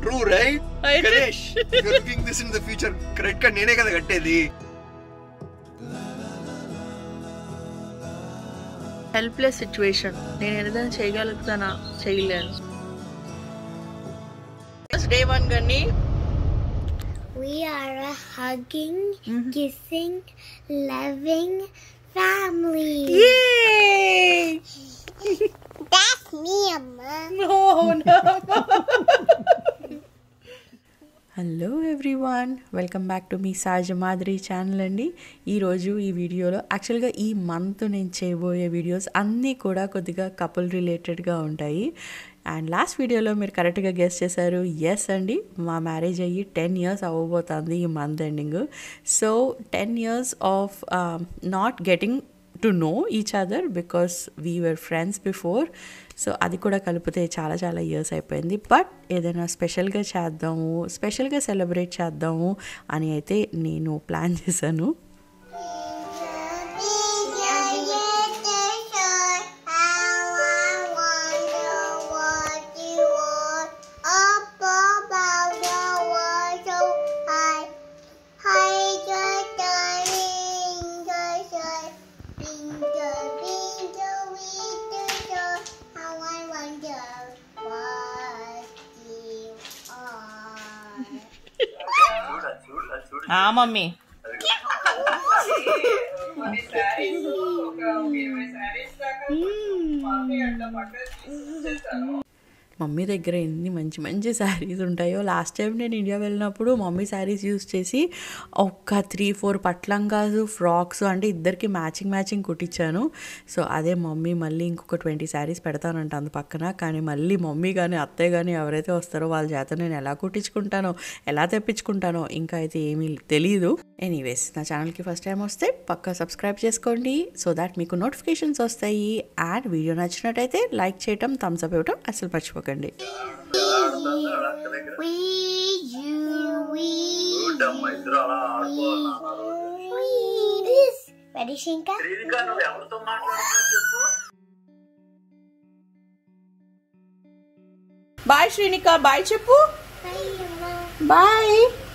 True right I did. Ganesh looking this in the future credit card నేనే కదా కట్టేది helpless situation నేను ఏదైనా చేయగలుగుతానా చేయలేను డే వన్ గన్ని We are a hugging, kissing, loving family. That's me, Amma. Hello everyone welcome back to మీ సహజ మాదిరి ఛానల్ అండి ఈరోజు ఈ వీడియోలో యాక్చువల్గా ఈ మంత్ నేను చేయబోయే వీడియోస్ అన్నీ కూడా కొద్దిగా కపుల్ రిలేటెడ్గా ఉంటాయి అండ్ లాస్ట్ వీడియోలో మీరు కరెక్ట్గా గెస్ట్ చేశారు ఎస్ అండి మా మ్యారేజ్ అయ్యి టెన్ ఇయర్స్ అవ్వబోతుంది ఈ month ending so ten years of not getting to know each other because we were friends before so అది కూడా కలిపితే చాలా చాలా ఇయర్స్ అయిపోయింది బట్ ఏదైనా స్పెషల్గా చేద్దాము స్పెషల్గా సెలబ్రేట్ చేద్దాము అని అయితే నేను ప్లాన్ చేశాను మమ్మీ మమ్మీ దగ్గర ఎన్ని మంచి మంచి శారీస్ ఉంటాయో లాస్ట్ టైం నేను ఇండియా వెళ్ళినప్పుడు మమ్మీ శారీస్ యూస్ చేసి ఒక్క త్రీ ఫోర్ పట్లంగాస్ ఫ్రాక్స్ అంటే ఇద్దరికి మ్యాచింగ్ మ్యాచింగ్ కుట్టించాను సో అదే మమ్మీ మళ్ళీ ఇంకొక ట్వంటీ శారీస్ పెడతానంట అందు పక్కన కానీ మళ్ళీ మమ్మీ కానీ అత్తయ్య కానీ ఎవరైతే వస్తారో వాళ్ళ చేత నేను ఎలా కుట్టించుకుంటానో ఎలా తెప్పించుకుంటానో ఇంకా అయితే ఏమీ తెలియదు ఎనీవేస్ నా ఛానల్కి ఫస్ట్ టైం వస్తే పక్కా సబ్స్క్రైబ్ చేసుకోండి సో దాట్ మీకు నోటిఫికేషన్స్ వస్తాయి అండ్ వీడియో నచ్చినట్టయితే లైక్ చేయటం థమ్స్ అప్ ఇవ్వటం అసలు మర్చిపోకండి We, you, we, we. This. Ready, Shinka? Bye Srinika bye చెప్పు Bye, Amma. Bye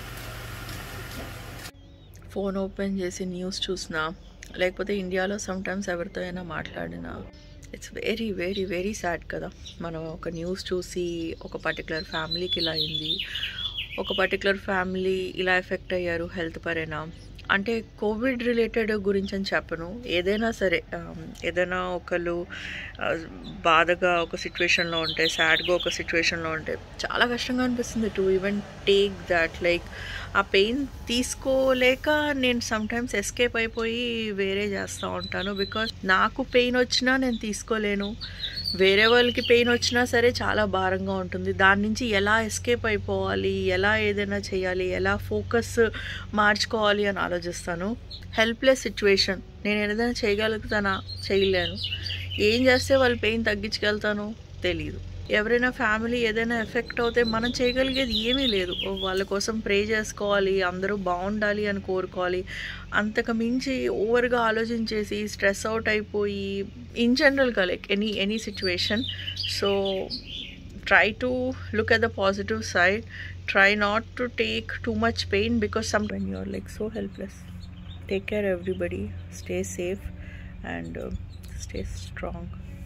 phone open చేసి న్యూస్ చూసినా లేకపోతే ఇండియాలో సమ్టైమ్స్ ఎవరితో అయినా మాట్లాడినా it's very very very sad కదా మనం ఒక న్యూస్ చూసి ఒక పర్టికులర్ ఫ్యామిలీకి ఇలా అయింది ఒక పర్టికులర్ ఫ్యామిలీ ఇలా ఎఫెక్ట్ అయ్యారు హెల్త్ పరేనా అంటే కోవిడ్ రిలేటెడ్ గురించి అని చెప్పను ఏదైనా సరే ఆమ్, ఏదైనా ఒకళ్ళు ఆ, బాధగా ఒక సిచ్యువేషన్లో ఉంటే సాడ్గా ఒక సిచ్యువేషన్లో ఉంటే చాలా కష్టంగా అనిపిస్తుంది to even take that like ఆ పెయిన్ తీసుకోలేక నేను సమ్టైమ్స్ ఎస్కేప్ అయిపోయి వేరే చేస్తూ ఉంటాను బికాస్ నాకు పెయిన్ వచ్చినా నేను తీసుకోలేను వేరే వాళ్ళకి పెయిన్ వచ్చినా సరే చాలా భారంగా ఉంటుంది దాని నుంచి ఎలా ఎస్కేప్ అయిపోవాలి ఎలా ఏదైనా చేయాలి ఎలా ఫోకస్ మార్చుకోవాలి అని ఆలోచిస్తాను హెల్ప్లెస్ సిచ్యువేషన్ నేను ఏదైనా చేయగలుగుతానా చేయలేను ఏం చేస్తే వాళ్ళ పెయిన్ తగ్గించగలుగుతాను తెలీదు ఎవరైనా ఫ్యామిలీ ఏదైనా ఎఫెక్ట్ అవుతే మనం చేయగలిగేది ఏమీ లేదు ఓ వాళ్ళ కోసం ప్రే చేసుకోవాలి అందరూ బాగుండాలి అని కోరుకోవాలి అంతకు మించి ఓవర్గా ఆలోచించేసి స్ట్రెస్ అవుట్ అయిపోయి ఇన్ జనరల్గా like any any situation so try to look at the positive side try not to take too much pain because sometimes when you're like so helpless take care everybody stay safe and uh, stay strong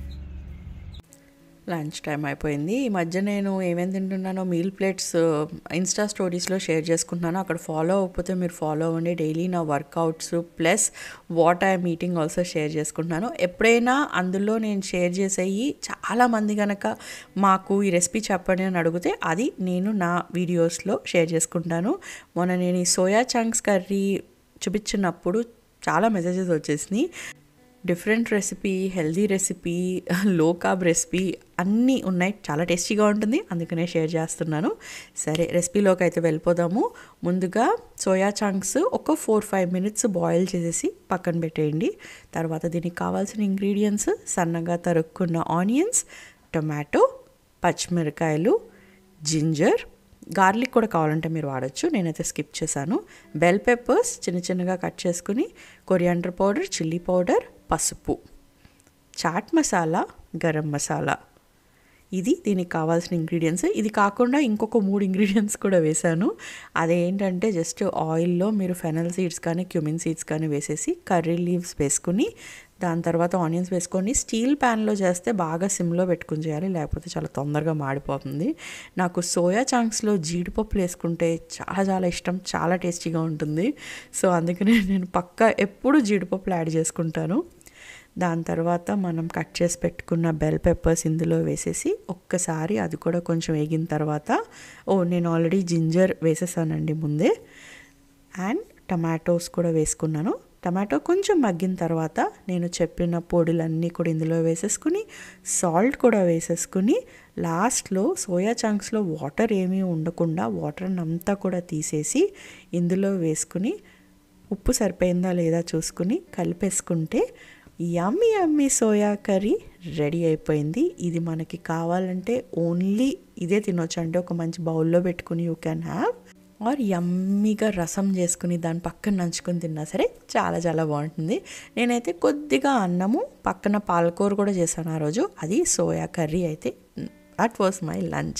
lunch time అయిపోయింది ఈ మధ్య నేను ఏమేమి తింటున్నానో meal plates insta స్టోరీస్లో share చేసుకుంటున్నాను అక్కడ follow అవ్వకపోతే మీరు ఫాలో అవ్వండి డైలీ నా workouts plus what I meeting also share చేసుకుంటున్నాను ఎప్పుడైనా అందులో నేను షేర్ చేసేవి చాలామంది కనుక మాకు ఈ రెసిపీ చెప్పండి అని అడిగితే అది నేను నా వీడియోస్లో షేర్ చేసుకుంటాను మొన్న నేను ఈ సోయా చంక్స్ కర్రీ చూపించినప్పుడు చాలా మెసేజెస్ వచ్చేసినాయి different recipe healthy recipe low carb recipe అన్నీ ఉన్నాయి చాలా టేస్టీగా ఉంటుంది అందుకనే షేర్ చేస్తున్నాను సరే రెసిపీలోకి అయితే వెళ్ళిపోదాము ముందుగా సోయా చంక్స్ ఒక ఫోర్ ఫైవ్ మినిట్స్ బాయిల్ చేసేసి పక్కన పెట్టేయండి తర్వాత దీనికి కావాల్సిన ఇంగ్రీడియంట్స్ సన్నగా తరుక్కున్న ఆనియన్స్ టొమాటో పచ్చిమిరకాయలు జింజర్ గార్లిక్ కూడా కావాలంటే మీరు వాడచ్చు నేనైతే స్కిప్ చేశాను బెల్ పెప్పర్స్ చిన్న చిన్నగా కట్ చేసుకుని కొరియాండర్ పౌడర్ చిల్లీ పౌడర్ పసుపు చాట్ మసాలా గరం మసాలా ఇది దీనికి కావాల్సిన ఇంగ్రీడియంట్స్ ఇది కాకుండా ఇంకొక మూడు ఇంగ్రీడియంట్స్ కూడా వేశాను అదేంటంటే జస్ట్ ఆయిల్లో మీరు ఫెనల్ సీడ్స్ కానీ క్యూమిన్ సీడ్స్ కానీ వేసేసి కర్రీ లీవ్స్ వేసుకుని దాని తర్వాత ఆనియన్స్ వేసుకొని స్టీల్ ప్యాన్లో చేస్తే బాగా సిమ్లో పెట్టుకుని చేయాలి లేకపోతే చాలా తొందరగా మాడిపోతుంది నాకు సోయా చాంక్స్లో జీడిపప్పులు వేసుకుంటే చాలా చాలా ఇష్టం చాలా టేస్టీగా ఉంటుంది సో అందుకనే నేను పక్కా ఎప్పుడు జీడిపప్పులు యాడ్ చేసుకుంటాను దాని తర్వాత మనం కట్ చేసి పెట్టుకున్న బెల్ పెప్పర్స్ ఇందులో వేసేసి ఒక్కసారి అది కూడా కొంచెం వేగిన తర్వాత ఓ నేను ఆల్రెడీ జింజర్ వేసేసానండి ముందే అండ్ టమాటోస్ కూడా వేసుకున్నాను టమాటో కొంచెం మగ్గిన తర్వాత నేను చెప్పిన పొడులన్నీ కూడా ఇందులో వేసేసుకుని సాల్ట్ కూడా వేసేసుకుని లాస్ట్లో సోయా చంక్స్లో వాటర్ ఏమీ ఉండకుండా వాటర్ అంతా కూడా తీసేసి ఇందులో వేసుకుని ఉప్పు సరిపోయిందా లేదా చూసుకుని కలిపేసుకుంటే yummy yummy soya curry ready అయిపోయింది ఇది మనకి కావాలంటే ఓన్లీ ఇదే తినొచ్చు అంటే ఒక మంచి బౌల్లో పెట్టుకుని యూ క్యాన్ హ్యావ్ ఆర్ యమ్మీగా రసం చేసుకుని దాని పక్కన నంచుకొని తిన్నా సరే చాలా చాలా బాగుంటుంది నేనైతే కొద్దిగా అన్నము పక్కన పాలకూర కూడా చేశాను ఆ రోజు అది సోయా కర్రీ అయితే that was my lunch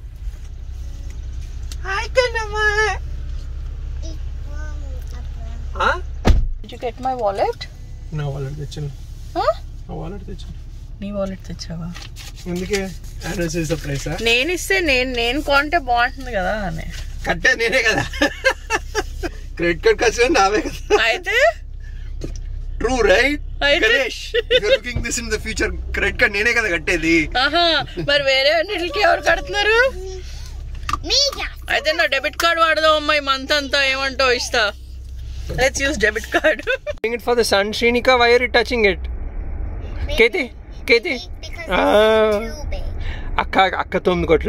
you get my wallet నా వాలెట్ తెచ్చాను నా వాలెట్ తెచ్చాను నీ వాలెట్ తెచ్చావా అందుకే యానివర్సరీ సర్ప్రైజ్ నేను ఇస్తే నేను నేను కొంటే బాగుంటుంది కదా అని కట్టే నేనే కదా క్రెడిట్ కార్డ్ ఖర్చు నావే కదా అయితే ట్రూ రైట్ అయితే? Ganesh looking this in the future credit card నేనే కదా కట్టేది ఆహా మరి వేరే అన్నిటికి ఎవరు కడుతున్నారు Me, yeah. అయితే నా డెబిట్ కార్డ్ వాడదాం అమ్మాయి మంత్ అంతా ఏమంటావు ఇస్తా let's use debit card it for the sun, Shrinika. Why are you touching it? Katie, Katie. Because Ah. it's too big. అక్క అక్క తొమ్మిది కొట్ల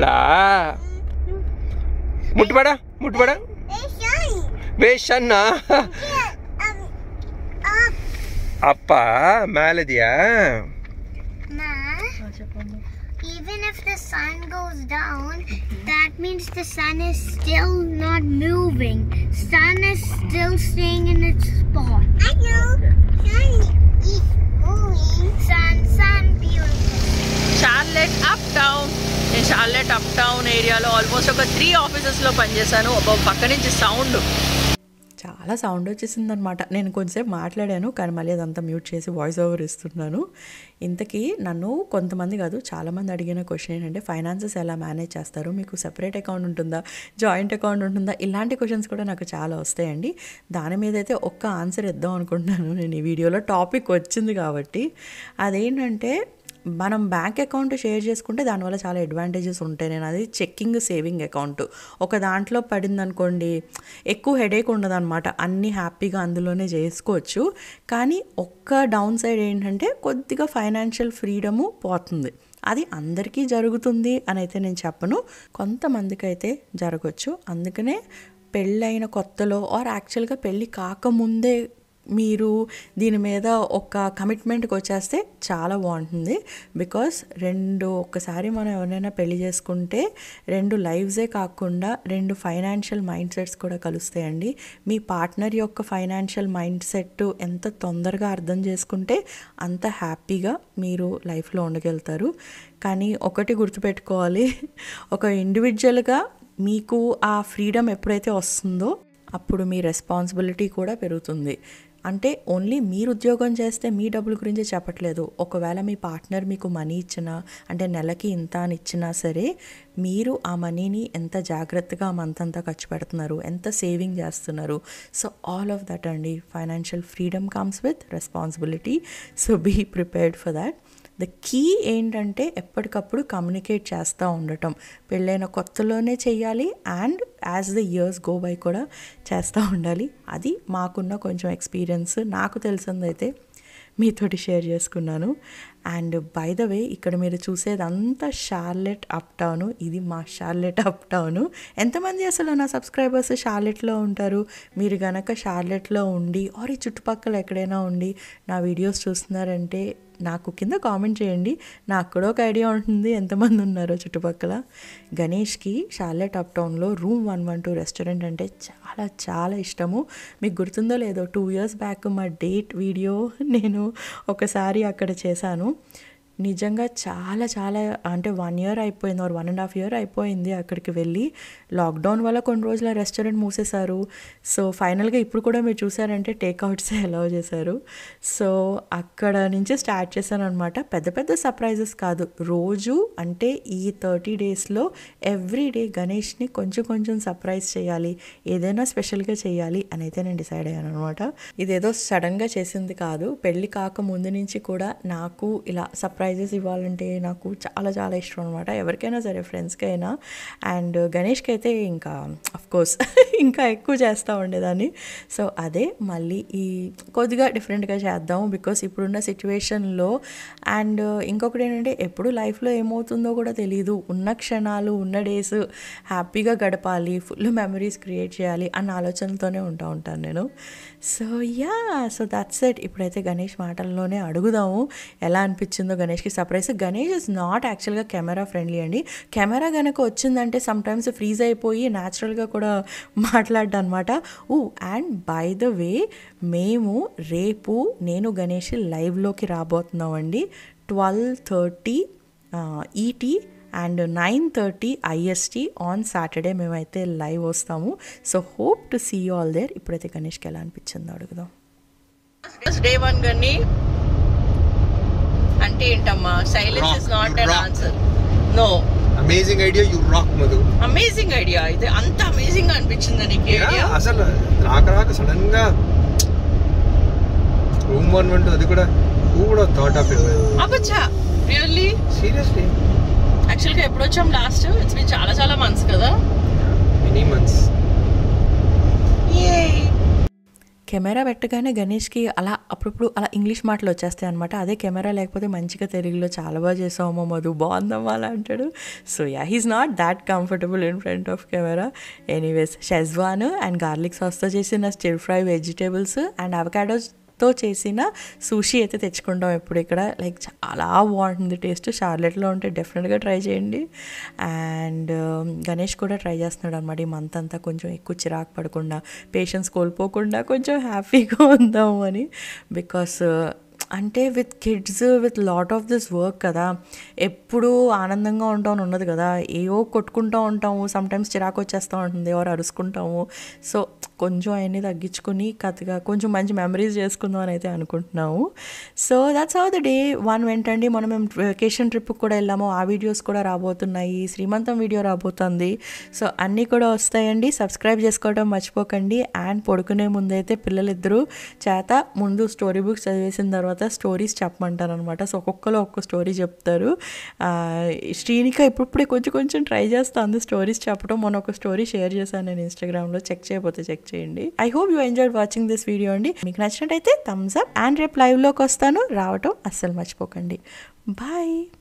ముట్టుబడా ముట్టుబడా It's shiny. వేషన్నా Yeah, um, up, అప్ప మేలదియా Ma. Even if the sun goes down, that means the sun is still not moving. Sun is still staying in its spot. I know. Sun is moving. Sun, sun, beautiful. Charlotte uptown నేను Charlotte uptown ఏరియాలో almost ఒక three ఆఫీసెస్లో పనిచేశాను ఒక పక్క నుంచి sound చాలా sound వచ్చేసింది అనమాట నేను కొంచెంసేపు మాట్లాడాను కానీ మళ్ళీ అదంతా మ్యూట్ చేసి వాయిస్ ఓవర్ ఇస్తున్నాను ఇంతకీ నన్ను కొంతమంది కాదు చాలామంది అడిగిన క్వశ్చన్ ఏంటంటే ఫైనాన్సెస్ ఎలా మేనేజ్ చేస్తారు మీకు సెపరేట్ అకౌంట్ ఉంటుందా జాయింట్ అకౌంట్ ఉంటుందా ఇలాంటి క్వశ్చన్స్ కూడా నాకు చాలా వస్తాయండి దాని మీద అయితే ఒక్క ఆన్సర్ ఇద్దాం అనుకుంటున్నాను నేను ఈ వీడియోలో టాపిక్ వచ్చింది కాబట్టి అదేంటంటే మనం బ్యాంక్ అకౌంట్ షేర్ చేసుకుంటే దానివల్ల చాలా అడ్వాంటేజెస్ ఉంటాయి నేను అది చెక్కింగ్ సేవింగ్ అకౌంట్ ఒక దాంట్లో పడింది అనుకోండి ఎక్కువ హెడేక్ ఉండదు అనమాట అన్నీ హ్యాపీగా అందులోనే చేసుకోవచ్చు కానీ ఒక్క డౌన్ సైడ్ ఏంటంటే కొద్దిగా ఫైనాన్షియల్ ఫ్రీడము పోతుంది అది అందరికీ జరుగుతుంది అని అయితే నేను చెప్పను కొంతమందికి అయితే జరగచ్చు అందుకనే పెళ్ళైన కొత్తలో ఆర్ యాక్చువల్గా పెళ్ళి కాకముందే మీరు దీని మీద ఒక కమిట్మెంట్కి వచ్చేస్తే చాలా బాగుంటుంది బికాస్ రెండు ఒక్కసారి మనం ఎవరైనా పెళ్లి చేసుకుంటే రెండు లైవ్సే కాకుండా రెండు ఫైనాన్షియల్ మైండ్ సెట్స్ కూడా కలుస్తాయండి మీ పార్ట్నర్ యొక్క ఫైనాన్షియల్ మైండ్ సెట్ ఎంత తొందరగా అర్థం చేసుకుంటే అంత హ్యాపీగా మీరు లైఫ్లో ఉండగలుగుతారు కానీ ఒకటి గుర్తుపెట్టుకోవాలి ఒక ఇండివిజువల్గా మీకు ఆ ఫ్రీడమ్ ఎప్పుడైతే వస్తుందో అప్పుడు మీ రెస్పాన్సిబిలిటీ కూడా పెరుగుతుంది అంటే ఓన్లీ మీరు ఉద్యోగం చేస్తే మీ డబ్బుల గురించి చెప్పట్లేదు ఒకవేళ మీ పార్ట్నర్ మీకు మనీ ఇచ్చినా అంటే నెలకి ఇంత అని ఇచ్చినా సరే మీరు ఆ మనీని ఎంత జాగ్రత్తగా మంత్ అంతా ఖర్చు పెడుతున్నారు ఎంత సేవింగ్ చేస్తున్నారు సో ఆల్ ఆఫ్ దట్ అండి financial freedom comes with responsibility so be prepared for that the key ఏంటంటే ఎప్పటికప్పుడు కమ్యూనికేట్ చేస్తూ ఉండటం పెళ్ళైన కొత్తలోనే చెయ్యాలి and as the years go by కూడా చేస్తూ ఉండాలి అది మాకున్న కొంచెం ఎక్స్పీరియన్స్ నాకు తెలిసిందైతే మీతోటి షేర్ చేసుకున్నాను అండ్ బై ద వే ఇక్కడ మీరు చూసేదంతా షార్లెట్ అప్ టౌన్ ఇది మా షార్లెట్ అప్ టౌన్ ఎంతమంది అసలు నా సబ్స్క్రైబర్స్ షార్లెట్లో ఉంటారు మీరు గనక షార్లెట్లో ఉండి ఆర్ ఈ చుట్టుపక్కల ఎక్కడైనా ఉండి నా వీడియోస్ చూస్తున్నారంటే నాకు కింద కామెంట్ చేయండి నాకు కూడా ఒక ఐడియా ఉంటుంది ఎంతమంది ఉన్నారో చుట్టుపక్కల గణేష్కి Charlotte uptown room one one two restaurant అంటే చాలా చాలా ఇష్టము మీకు గుర్తుందో లేదో టూ ఇయర్స్ బ్యాక్ మా డేట్ వీడియో నేను ఒకసారి అక్కడ చేశాను నిజంగా చాలా చాలా అంటే వన్ ఇయర్ అయిపోయింది or one and half year అయిపోయింది అక్కడికి వెళ్ళి లాక్డౌన్ వల్ల కొన్ని రోజులు రెస్టారెంట్ మూసేశారు సో ఫైనల్గా ఇప్పుడు కూడా మీరు చూసారంటే టేక్అవుట్సే అలౌ చేశారు సో అక్కడ నుంచి స్టార్ట్ చేశాను అనమాట పెద్ద పెద్ద సర్ప్రైజెస్ కాదు రోజు అంటే ఈ థర్టీ డేస్లో ఎవ్రీ డే గణేష్ని కొంచెం కొంచెం సర్ప్రైజ్ చేయాలి ఏదైనా స్పెషల్గా చేయాలి అని అయితే నేను డిసైడ్ అయ్యాను అనమాట ఇదేదో సడన్గా చేసింది కాదు పెళ్ళి కాక ముందు నుంచి కూడా నాకు ఇలా సర్ప్రైజెస్ ఇవ్వాలంటే నాకు చాలా చాలా ఇష్టం అనమాట ఎవరికైనా సరే ఫ్రెండ్స్కి అయినా అండ్ గణేష్కి అయితే ఇంకా కోర్స్ ఇంకా ఎక్కువ చేస్తూ ఉండేదాన్ని సో అదే మళ్ళీ ఈ కొద్దిగా డిఫరెంట్గా చేద్దాం బికాస్ ఇప్పుడున్న సిచ్యువేషన్లో అండ్ ఇంకొకటి ఏంటంటే ఎప్పుడు లైఫ్లో ఏమవుతుందో కూడా తెలియదు ఉన్న క్షణాలు ఉన్న డేస్ హ్యాపీగా గడపాలి ఫుల్ మెమరీస్ క్రియేట్ చేయాలి అన్న ఆలోచనతోనే ఉంటా ఉంటాను నేను so yeah so that's it ఇప్పుడైతే గణేష్ మాటల్లోనే అడుగుదాము ఎలా అనిపించిందో గణేష్కి సర్ప్రైజ్ గణేష్ ఇస్ నాట్ యాక్చువల్గా కెమెరా ఫ్రెండ్లీ అండి కెమెరా కనుక వచ్చిందంటే సమ్టైమ్స్ ఫ్రీజ్ అయిపోయి న్యాచురల్గా కూడా మాట్లాడ్డా అనమాట ఊ అండ్ బై ద వే మేము రేపు నేను గణేష్ లైవ్లోకి రాబోతున్నామండి twelve thirty ET and nine thirty IST on Saturday మేమైతే లైవ్ వస్తాము so hope to see you all there ఇప్పుడైతే గణేష్కి ఎలా అనిపించిందో అడుగుదాం డే వన్ గన్ని అంటే ఏంటమ్మా silence is not an answer no amazing idea you rock Madhu amazing idea ఇది అంత అమేజింగ్ అనిపించింది నీకు ఐడియా అసలు రాక రాక సడన్ గా రూమ్ వన్ వన్ అది కూడా who would have thought of it అబ్బచ్చా రియల్లీ సీరియస్లీ యాక్చువల్గా ఎప్పుడు వచ్చాం లాస్ట్ ఇట్స్ బీన్ చాలా చాలా మంత్స్ కదా మెనీ మంత్స్ కెమెరా పెట్టగానే గణేష్కి అలా అప్పుడప్పుడు అలా ఇంగ్లీష్ మాటలు వచ్చేస్తాయి అనమాట అదే కెమెరా లేకపోతే మంచిగా తెలుగులో చాలా బాగా చేసామో మధు బాగుందమ్మా అలా అంటాడు so yeah he's not that comfortable in front of camera anyways schezwan and garlic సాస్తో చేసిన stir fry vegetables and avocados తో చేసిన సూషీ అయితే తెచ్చుకుంటాం ఎప్పుడు ఇక్కడ లైక్ చాలా బాగుంటుంది టేస్ట్ షార్లెట్లో ఉంటే డెఫినెట్గా ట్రై చేయండి అండ్ గణేష్ కూడా ట్రై చేస్తున్నాడు అనమాట ఈ మంత్ అంతా కొంచెం ఎక్కువ చిరాకు పడకుండా పేషెన్స్ కోల్పోకుండా కొంచెం హ్యాపీగా ఉందాము అని బికాస్ అంటే with kids with lot of this work కదా ఎప్పుడూ ఆనందంగా ఉంటామని ఉన్నది కదా ఏవో కొట్టుకుంటూ ఉంటాము సమ్టైమ్స్ చిరాకు వచ్చేస్తూ ఉంటుంది ఎవరు అరుచుకుంటాము సో కొంచెం అవన్నీ తగ్గించుకుని కథగా కొంచెం మంచి మెమరీస్ చేసుకుందాం అని అయితే అనుకుంటున్నాము so that's how the day one వెంటండి మనం మేము వెకేషన్ ట్రిప్కి కూడా వెళ్ళాము ఆ వీడియోస్ కూడా రాబోతున్నాయి శ్రీమంతం వీడియో రాబోతుంది సో అన్నీ కూడా వస్తాయండి సబ్స్క్రైబ్ చేసుకోవడం మర్చిపోకండి అండ్ పడుకునే ముందైతే పిల్లలిద్దరూ చేత ముందు స్టోరీ బుక్స్ చదివేసిన తర్వాత స్టోరీస్ చెప్పమంటారు అనమాట సో ఒక్కొక్కరు ఒక్కొక్క స్టోరీ చెప్తారు ఆ, శ్రీనిక ఇప్పుడిప్పుడే కొంచెం కొంచెం ట్రై చేస్తాను స్టోరీస్ చెప్పడం మొన్న ఒక స్టోరీ షేర్ చేశాను నేను ఇన్స్టాగ్రామ్లో చెక్ చేయకపోతే చెక్ చేయండి I hope you enjoy watching this video అండి మీకు నచ్చినట్టయితే థమ్స్ అప్ అండ్ రేపు లైవ్లోకి వస్తాను రావటం అస్సలు మర్చిపోకండి బాయ్